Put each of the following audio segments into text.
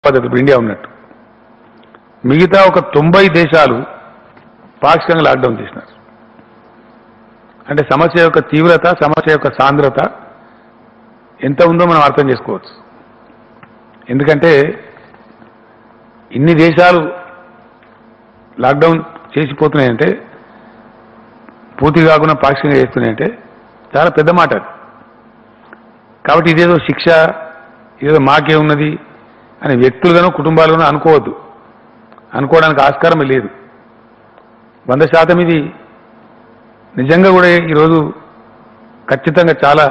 పద్ధతి ఇప్పుడు ఇండియా ఉన్నట్టు మిగతా ఒక తొంభై దేశాలు పాక్షికంగా లాక్డౌన్ చేసినారు అంటే సమస్య యొక్క తీవ్రత సమస్య యొక్క సాంద్రత ఎంత ఉందో మనం అర్థం చేసుకోవచ్చు ఎందుకంటే ఇన్ని దేశాలు లాక్డౌన్ చేసిపోతున్నాయంటే పూర్తి కాకుండా పాక్షికంగా చేస్తున్నాయంటే చాలా పెద్ద మాట అది కాబట్టి ఇదేదో శిక్ష ఇదేదో మాకే ఉన్నది అని వ్యక్తులుగానో కుటుంబాలుగానో అనుకోవద్దు అనుకోవడానికి ఆస్కారమే లేదు వంద శాతం ఇది నిజంగా కూడా ఈరోజు ఖచ్చితంగా చాలా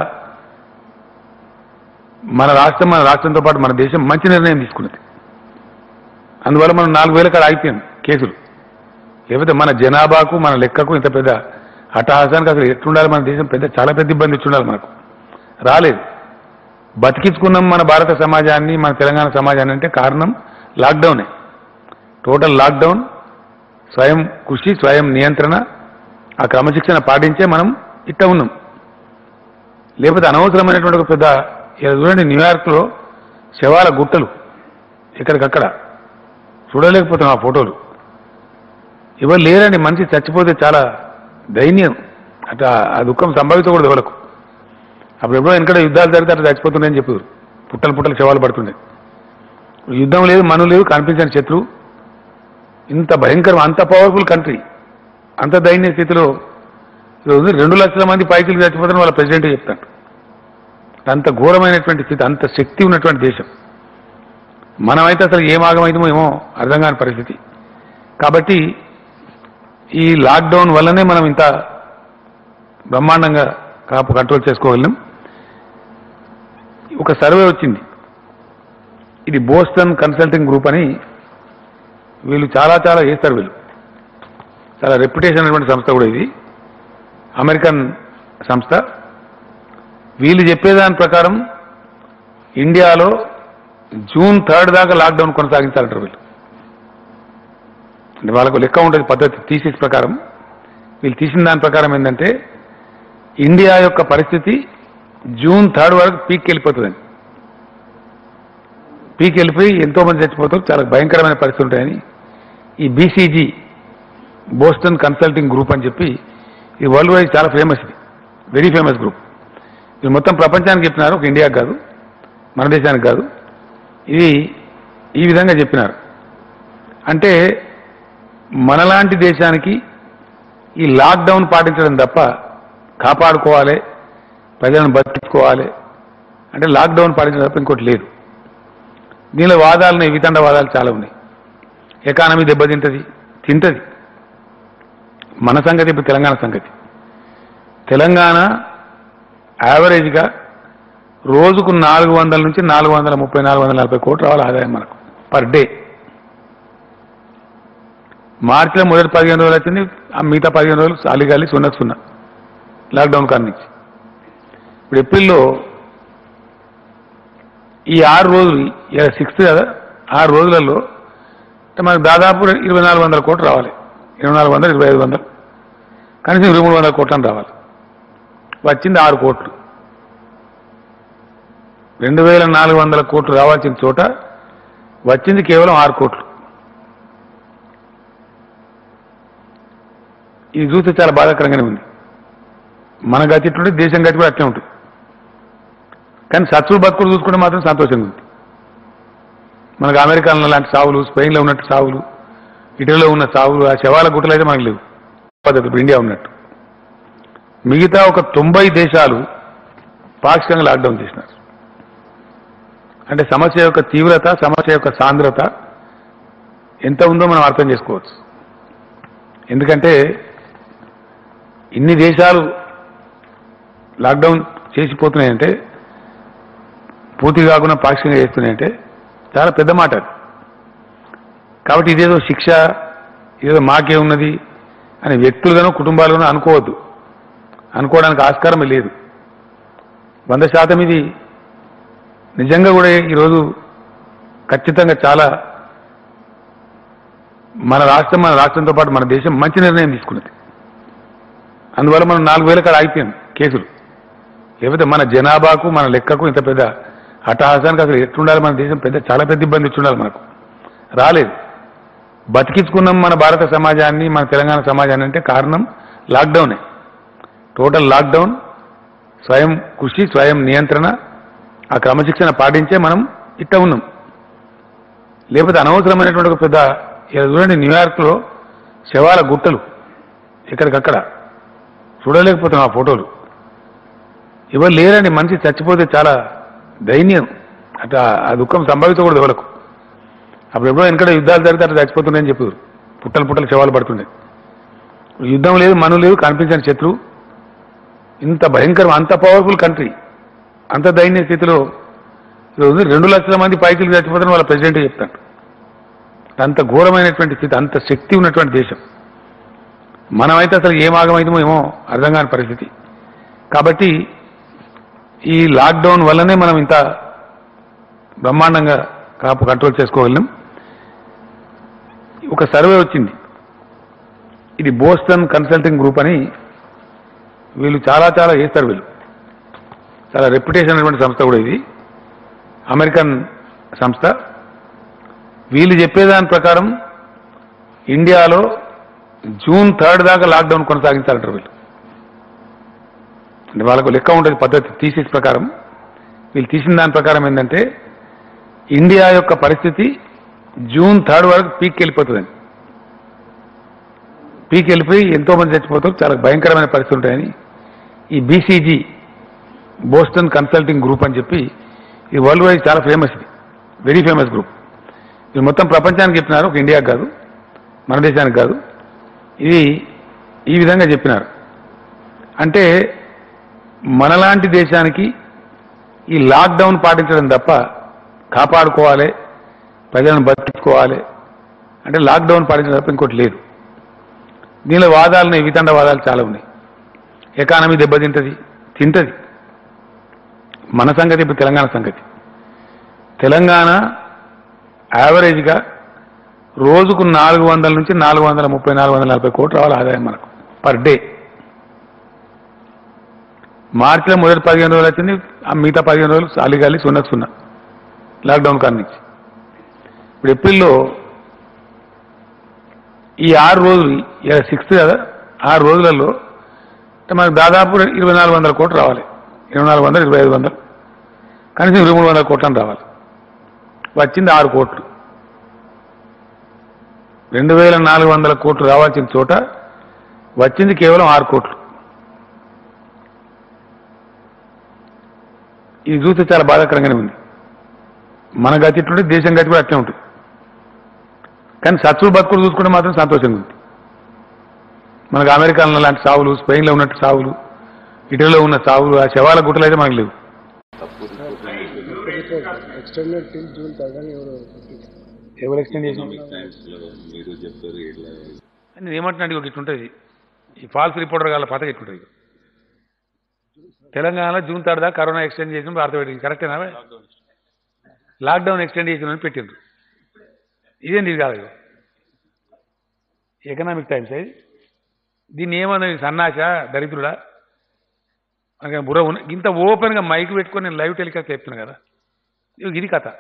మన రాష్ట్రం మన రాష్ట్రంతో పాటు మన దేశం మంచి నిర్ణయం తీసుకున్నది అందువల్ల మనం నాలుగు వేల కాడ ఆగిపోయాం కేసులు లేకపోతే మన జనాభాకు మన లెక్కకు ఇంత పెద్ద హఠాహాసానికి అసలు ఎట్లుండాలి మన దేశం పెద్ద చాలా పెద్ద ఇబ్బంది ఇచ్చుండాలి మనకు రాలేదు బతికించుకున్నాం మన భారత సమాజాన్ని మన తెలంగాణ సమాజాన్ని అంటే కారణం లాక్డౌనే టోటల్ లాక్డౌన్ స్వయం కృషి స్వయం నియంత్రణ ఆ క్రమశిక్షణ పాటించే మనం ఇట్ట ఉన్నాం లేకపోతే అనవసరమైనటువంటి ఒక పెద్ద ఇలా చూడండి న్యూయార్క్లో శవాల గుట్టలు ఎక్కడికక్కడ చూడలేకపోతున్నాం ఆ ఫోటోలు ఎవరు లేరండి మనిషి చచ్చిపోతే చాలా దైన్యం అట్లా ఆ దుఃఖం సంభవించకూడదు ఎవరికి అప్పుడు ఎప్పుడో వెనకడ యుద్ధాలు జరిగితే అట్లా చచ్చిపోతున్నాయని చెప్పారు పుట్టలు పుట్టలు శవాలు పడుతుండే యుద్ధం లేదు మను లేదు కనిపించని శత్రువు ఇంత భయంకరం అంత పవర్ఫుల్ కంట్రీ అంత దైన్య స్థితిలో ఈరోజు రెండు లక్షల మంది పైకి చచ్చిపోతారని వాళ్ళ ప్రెసిడెంట్ చెప్తాడు అంత ఘోరమైనటువంటి స్థితి అంత శక్తి ఉన్నటువంటి దేశం మనమైతే అసలు ఏం ఆగమైందో ఏమో అర్థం కాని పరిస్థితి కాబట్టి ఈ లాక్డౌన్ వల్లనే మనం ఇంత బ్రహ్మాండంగా కాపు కంట్రోల్ చేసుకోగలిగాం ఒక సర్వే వచ్చింది ఇది బోస్టన్ కన్సల్టింగ్ గ్రూప్ అని వీళ్ళు చాలా చాలా చేస్తారు వీళ్ళు చాలా రెప్యుటేషన్ అయినటువంటి సంస్థ కూడా ఇది అమెరికన్ సంస్థ వీళ్ళు చెప్పేదాని ప్రకారం ఇండియాలో జూన్ థర్డ్ దాకా లాక్డౌన్ కొనసాగించాలంటారు వీళ్ళు అంటే వాళ్ళకు లెక్క ఉంటుంది పద్ధతి థీసిస్ ప్రకారం వీళ్ళు తీసిన దాని ప్రకారం ఏంటంటే ఇండియా యొక్క పరిస్థితి జూన్ థర్డ్ వరకు పీక్ వెళ్ళిపోతుందని పీక్ వెళ్ళిపోయి ఎంతో మంది చచ్చిపోతారు చాలా భయంకరమైన పరిస్థితులు ఉంటాయని ఈ బీసీజీ బోస్టన్ కన్సల్టింగ్ గ్రూప్ అని చెప్పి ఇది వరల్డ్ వైడ్ చాలా ఫేమస్ ఇది వెరీ ఫేమస్ గ్రూప్ ఇది మొత్తం ప్రపంచానికి చెప్పినారు ఒక ఇండియాకి కాదు మన దేశానికి కాదు ఇది ఈ విధంగా చెప్పినారు అంటే మనలాంటి దేశానికి ఈ లాక్డౌన్ పాటించడం తప్ప కాపాడుకోవాలి ప్రజలను బతికించుకోవాలి అంటే లాక్డౌన్ పాటించడం తప్ప ఇంకోటి లేదు దీనిలో వాదాలు ఉన్నాయి వితండ వాదాలు చాలా ఉన్నాయి ఎకానమీ దెబ్బతింటది తింటది మన సంగతి ఇప్పుడు తెలంగాణ సంగతి తెలంగాణ యావరేజ్గా రోజుకు నాలుగు వందల నుంచి నాలుగు వందల ముప్పై నాలుగు వందల నలభై కోట్లు రావాలి ఆదాయం మనకు పర్ డే మార్చిలో మొదటి పదిహేను రోజులు వచ్చింది ఆ మిగతా పదిహేను రోజులు సాలిగాలి సున్నా సున్నా లాక్డౌన్ కాడి నుంచి ఇప్పుడు ఏప్రిల్లో ఈ ఆరు రోజులు సిక్స్త్ కదా ఆరు రోజులలో అంటే మనకు దాదాపు ఇరవై నాలుగు వందల కోట్లు రావాలి ఇరవై నాలుగు వందలు ఇరవై ఐదు వందలు కనీసం ఇరవై మూడు వందల కోట్లని రావాలి వచ్చింది ఆరు కోట్లు రెండు వేల నాలుగు వందల కోట్లు రావాల్సిన చోట వచ్చింది కేవలం ఆరు కోట్లు ఇది చూస్తే చాలా బాధాకరంగానే ఉంది మన గతి ఇట్లుంటే దేశం గతి కూడా అట్లే ఉంటుంది కానీ సత్సులు బతుకులు చూసుకుంటే మాత్రం సంతోషంగా ఉంది మనకు అమెరికాలో లాంటి సావులు స్పెయిన్లో ఉన్నట్టు సావులు ఇటలీలో ఉన్న సావులు ఆ శవాల గుట్టలు అయితే మనకు లేవు పద్ధతి ఇప్పుడు ఇండియా ఉన్నట్టు మిగతా ఒక తొంభై దేశాలు పాక్షికంగా లాక్డౌన్ చేసినారు అంటే సమస్య యొక్క తీవ్రత సమస్య యొక్క సాంద్రత ఎంత ఉందో మనం అర్థం చేసుకోవచ్చు ఎందుకంటే ఇన్ని దేశాలు లాక్డౌన్ చేసిపోతున్నాయంటే పూర్తి కాకుండా పాక్షికంగా చేస్తున్నాయంటే చాలా పెద్ద మాట అది కాబట్టి ఇదేదో శిక్ష ఇదేదో మాకే ఉన్నది అని వ్యక్తులుగానో కుటుంబాలుగానో అనుకోవద్దు అనుకోవడానికి ఆస్కారమే లేదు వంద శాతం ఇది నిజంగా కూడా ఈరోజు ఖచ్చితంగా చాలా మన రాష్ట్రం మన రాష్ట్రంతో పాటు మన దేశం మంచి నిర్ణయం తీసుకున్నది అందువల్ల మనం నాలుగు వేల కాడ ఆగిపోయాం కేసులు లేకపోతే మన జనాభాకు మన లెక్కకు ఇంత పెద్ద అట్టహాసానికి అసలు ఎట్లుండాలి మన దేశం పెద్ద చాలా పెద్ద ఇబ్బంది వచ్చి ఉండాలి మనకు రాలేదు బతికించుకున్నాం మన భారత సమాజాన్ని మన తెలంగాణ సమాజాన్ని అంటే కారణం లాక్డౌనే టోటల్ లాక్డౌన్ స్వయం కృషి స్వయం నియంత్రణ ఆ క్రమశిక్షణ పాటించే మనం ఇట్ట ఉన్నాం లేకపోతే అనవసరమైనటువంటి ఒక పెద్ద ఇలా చూడండి న్యూయార్క్లో శవాల గుట్టలు ఎక్కడికక్కడ చూడలేకపోతున్నాం ఆ ఫోటోలు ఎవరు లేరండి మనిషి చచ్చిపోతే చాలా దైన్యం అట్లా ఆ దుఃఖం సంభవించకూడదు ఎవరికి అప్పుడు ఎప్పుడో వెనకడ యుద్ధాలు జరిగితే అట్లా చచ్చిపోతున్నాయని చెప్పారు పుట్టలు పుట్టలు శవాలు పడుతుండే యుద్ధం లేదు మను లేదు కనిపించని శత్రువు ఇంత భయంకరం అంత పవర్ఫుల్ కంట్రీ అంత దైన్య స్థితిలో ఈరోజు రెండు లక్షల మంది పైకిలు చచ్చిపోతారని వాళ్ళ ప్రెసిడెంట్ చెప్తాడు అంత ఘోరమైనటువంటి స్థితి అంత శక్తి ఉన్నటువంటి దేశం మనమైతే అసలు ఏం ఆగమైతమో ఏమో అర్థం కాని పరిస్థితి కాబట్టి ఈ లాక్డౌన్ వల్లనే మనం ఇంత బ్రహ్మాండంగా కాపు కంట్రోల్ చేసుకోగలిగాం ఒక సర్వే వచ్చింది ఇది బోస్టన్ కన్సల్టింగ్ గ్రూప్ అని వీళ్ళు చాలా చాలా చేస్తారు వీళ్ళు చాలా రెప్యుటేషన్ అనేటువంటి సంస్థ కూడా ఇది అమెరికన్ సంస్థ వీళ్ళు చెప్పేదాని ప్రకారం ఇండియాలో జూన్ థర్డ్ దాకా లాక్డౌన్ కొనసాగించాలంటారు వీళ్ళు అంటే వాళ్ళకు లెక్క ఉంటుంది పద్ధతి థీసిస్ ప్రకారం వీళ్ళు తీసిన దాని ప్రకారం ఏంటంటే ఇండియా యొక్క పరిస్థితి జూన్ థర్డ్ వరకు పీక్ వెళ్ళిపోతుందని పీక్ వెళ్ళిపోయి ఎంతో మంది చచ్చిపోతారు చాలా భయంకరమైన పరిస్థితి ఉంటాయని ఈ బీసీజీ బోస్టన్ కన్సల్టింగ్ గ్రూప్ అని చెప్పి ఇది వరల్డ్ వైడ్ చాలా ఫేమస్ ఇది వెరీ ఫేమస్ గ్రూప్ ఇది మొత్తం ప్రపంచానికి చెప్పినారు ఒక ఇండియాకి కాదు మన దేశానికి కాదు ఇది ఈ విధంగా చెప్పినారు అంటే మనలాంటి దేశానికి ఈ లాక్డౌన్ పాటించడం తప్ప కాపాడుకోవాలి ప్రజలను బతికించుకోవాలి అంటే లాక్డౌన్ పాటించడం తప్ప ఇంకోటి లేదు దీనిలో వాదాలు వితండ వాదాలు చాలా ఉన్నాయి ఎకానమీ దెబ్బతింటది తింటది మన సంగతి ఇప్పుడు తెలంగాణ సంగతి తెలంగాణ యావరేజ్గా రోజుకు నాలుగు వందల నుంచి నాలుగు వందల ముప్పై నాలుగు వందల నలభై కోట్లు రావాలి ఆదాయం మనకు పర్ డే మార్చిలో మొదటి పదిహేను రోజులు వచ్చింది ఆ మిగతా పదిహేను రోజులు అలిగాలి సున్నా సున్నా లాక్డౌన్ కాడి నుంచి ఇప్పుడు ఏప్రిల్లో ఈ ఆరు రోజులు సిక్స్త్ కదా ఆరు రోజులలో అంటే మనకు దాదాపు ఇరవై నాలుగు వందల కోట్లు రావాలి ఇరవై నాలుగు వందలు ఇరవై ఐదు వందలు కనీసం ఇరవై మూడు వందల కోట్లని రావాలి వచ్చింది ఆరు కోట్లు రెండు వేల నాలుగు వందల కోట్లు రావాల్సిన చోట వచ్చింది కేవలం ఆరు కోట్లు ఇది చూస్తే చాలా బాధాకరంగానే ఉంది మన గతి ఇట్లుంటే దేశం గతి కూడా అట్లే ఉంటుంది కానీ సత్సులు బతుకులు చూసుకుంటే మాత్రం సంతోషంగా ఉంది మనకు అమెరికాలో లాంటి సావులు స్పెయిన్లో ఉన్నట్టు సావులు ఇటలీలో ఉన్న సావులు ఆ శవాల గుట్టలు అయితే మనకు లేవు ఎక్స్టెండెడ్ టిల్ జూన్ థర్డ్ అని ఎవరు ఎవరు ఎక్స్టెండ్ చేసిన టైమ్స్ లో మీరు చెప్పారు ఇట్లా నేను ఏమంటున్నాడు ఒక ఇట్లుంటుంది ఈ ఫాల్స్ రిపోర్టర్ గాల పథకం ఇట్లుంటుంది తెలంగాణలో జూన్ థర్డ్ దాకా కరోనా ఎక్స్టెండ్ చేసిన భారత పెట్టింది కరెక్టేనా లాక్డౌన్ ఎక్స్టెండ్ చేసిన పెట్టిండ్రు ఇదేంటి ఇది కాదు ఎకనామిక్ టైమ్స్ అది దీన్ని ఏమన్నది సన్నాస దరిద్రుడా మనకి బుర్ర ఉన్న ఇంత ఓపెన్గా మైక్ పెట్టుకొని నేను లైవ్ టెలికాస్ట్ చెప్తున్నా కదా ఇదిగో ఇది కథ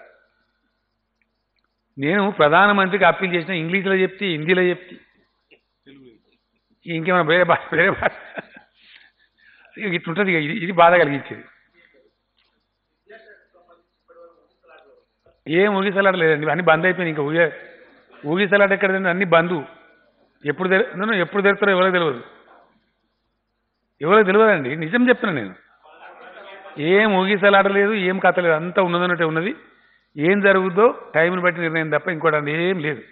నేను ప్రధానమంత్రికి అప్పీల్ చేసిన ఇంగ్లీష్లో చెప్తే హిందీలో చెప్తే ఇంకేమైనా వేరే భాష వేరే భాష ఇక ఇట్లుంటుంది ఇక ఇది ఇది బాధ కలిగించేది ఏం ఊగిసలాట లేదండి అన్ని బంద్ అయిపోయినాయి ఇంకా ఊగే ఊగిసలాట ఎక్కడ తెలియదు, అన్ని బంధు ఎప్పుడు తెలి- నన్ను ఎప్పుడు తెరుతారో ఎవరికి తెలియదు ఎవరికి తెలియదండి నిజం చెప్తున్నా నేను ఏం ఊగిసలాట లేదు ఏం కథ లేదు అంతా ఉన్నదన్నట్టే ఉన్నది ఏం జరుగుద్దో టైంని బట్టి నిర్ణయం తప్ప ఇంకోటి అంత ఏం లేదు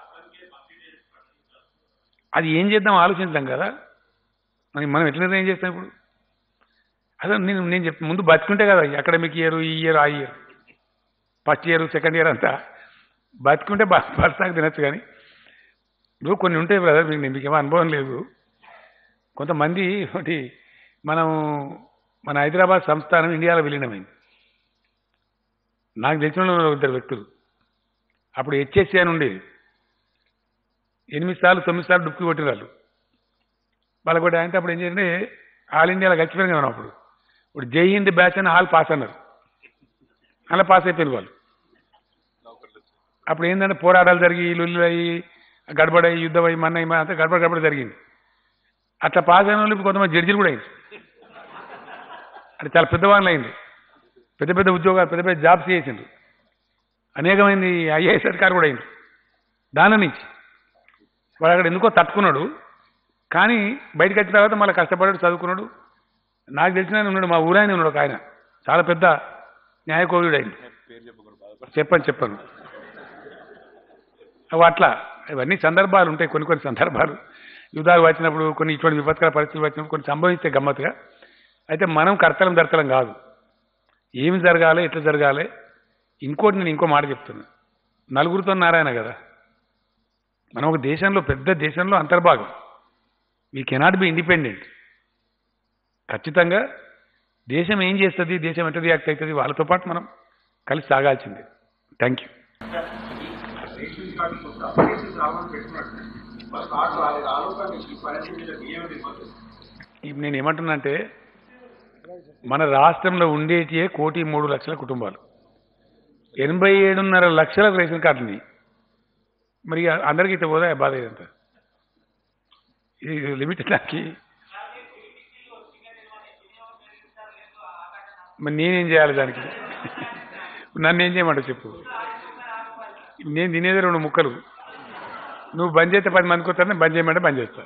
అది ఏం చేద్దాం ఆలోచించాం కదా మరి మనం ఎట్లా నిర్ణయం చేస్తాం ఇప్పుడు అదే నేను నేను చెప్ ముందు బతుకుంటే కదా అకాడమిక్ ఇయర్ ఈ ఇయర్ ఆ year first year second year అంతా బతుకుంటే బస్తాకు తినచ్చు కానీ ఇప్పుడు కొన్ని ఉంటాయి బ్రదర్ మీకు మీకు ఏమో అనుభవం లేదు కొంతమంది ఒకటి మనం మన హైదరాబాద్ సంస్థానం ఇండియాలో విలీనమైంది నాకు తెలిసిన వాళ్ళు ఇద్దరు వ్యక్తులు అప్పుడు హెచ్ఎస్సి అని ఉండేది ఎనిమిది సార్లు తొమ్మిది సార్లు డుక్కి కొట్టిన వాళ్ళు వాళ్ళకి కూడా అంటే అప్పుడు ఏం చేయండి ఆల్ ఇండియాలో గచ్చిపోయింది కదా మనం అప్పుడు ఇప్పుడు జై హింద్ బ్యాచ్ అని ఆల్ పాస్ అన్నారు అలా పాస్ అయిపోయిన వాళ్ళు అప్పుడు ఏంటంటే పోరాటాలు జరిగి లొల్లు అయ్యి గడబడయి యుద్ధం అయ్యి మన అయ్యి అంతా గడబడ గడబడ జరిగింది అట్లా పాస్ అయిన వాళ్ళు ఇప్పుడు కొంతమంది జడ్జిలు కూడా అయింది అంటే చాలా పెద్దవాళ్ళు అయింది పెద్ద పెద్ద ఉద్యోగాలు పెద్ద పెద్ద జాబ్స్ చేసిండ్రు అనేకమైంది ఐఏఎస్ అధికారి కూడా అయింది దాని నుంచి వాడు అక్కడ ఎందుకో తట్టుకున్నాడు కానీ బయటకు వచ్చిన తర్వాత మళ్ళీ కష్టపడాడు చదువుకున్నాడు నాకు తెలిసిన ఆయన ఉన్నాడు మా ఊరాయన ఉన్నాడు ఒక ఆయన చాలా పెద్ద న్యాయకోవిడు అయింది చెప్పను చెప్పను అవి అట్లా ఇవన్నీ సందర్భాలు ఉంటాయి కొన్ని కొన్ని సందర్భాలు యుద్ధాలు వచ్చినప్పుడు కొన్ని ఇటువంటి విపత్కర పరిస్థితులు వచ్చినప్పుడు కొన్ని సంభవిస్తే గమ్మత్తుగా అయితే మనం కర్తలం దర్తలం కాదు ఏమి జరగాలి ఎట్లా జరగాలి ఇంకోటి నేను ఇంకో మాట చెప్తున్నా నలుగురితో నారాయణ కదా మనం ఒక దేశంలో పెద్ద దేశంలో అంతర్భాగం వీ కెనాట్ బి ఇండిపెండెంట్ ఖచ్చితంగా దేశం ఏం చేస్తుంది దేశం ఎట్లా రియాక్ట్ అవుతుంది వాళ్ళతో పాటు మనం కలిసి సాగాల్సిందే థ్యాంక్ యూ రేషన్ కార్డు కొత్త అప్లికేషన్ రావాలని పెట్టుకున్నాడు మరి కార్డు రాలేదు ఆలోచన ఈ పరిస్థితి మీద బియ్యం ఇవ్వదు ఇప్పుడు నేను ఏమంటున్నానంటే మన రాష్ట్రంలో ఉండేటియే కోటి మూడు లక్షల కుటుంబాలు ఎనభై ఏడున్నర లక్షల రేషన్ కార్డుని మరి ఇక అందరికీ ఇట్లా పోదా బాధ ఇదంతా ఇది లిమిట్ నాకు మరి నేనేం చేయాలి దానికి నన్ను ఏం చేయమంటావు చెప్పు నేను తినేది రెండు ముక్కలు నువ్వు బంద్ చేస్తే పది మందికి వస్తాను బంద్ చేయమంటే బంద్ చేస్తా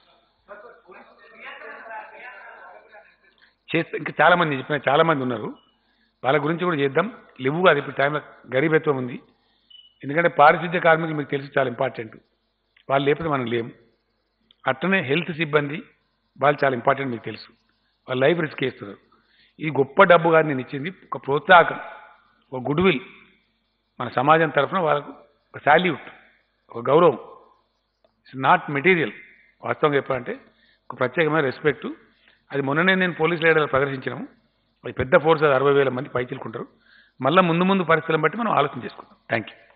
చేస్తే ఇంకా చాలా మంది చెప్పిన చాలా మంది ఉన్నారు వాళ్ళ గురించి కూడా చేద్దాం లేవు కాదు ఇప్పుడు టైంలో గరీబత్వం ఉంది ఎందుకంటే పారిశుద్ధ్య కార్మికులు మీకు తెలిసి చాలా ఇంపార్టెంట్ వాళ్ళు లేకపోతే మనం లేము అట్లనే హెల్త్ సిబ్బంది వాళ్ళు చాలా ఇంపార్టెంట్ మీకు తెలుసు వాళ్ళ లైఫ్ రిస్క్ చేస్తున్నారు ఈ గొప్ప డబ్బు కాదు నేను ఇచ్చింది ఒక ప్రోత్సాహకం ఒక గుడ్ విల్ మన సమాజం తరఫున వాళ్ళకు ఒక శాల్యూట్ ఒక గౌరవం ఇట్స్ నాట్ మెటీరియల్ వాస్తవంగా చెప్పాలంటే ఒక ప్రత్యేకమైన రెస్పెక్ట్ అది మొన్ననే నేను పోలీస్ లీడర్లు ప్రదర్శించినాము అది పెద్ద ఫోర్స్ అది అరవై వేల మంది పైచిలుకుంటారు మళ్ళీ ముందు ముందు పరిస్థితులను బట్టి మనం ఆలోచన చేసుకుందాం థ్యాంక్ యూ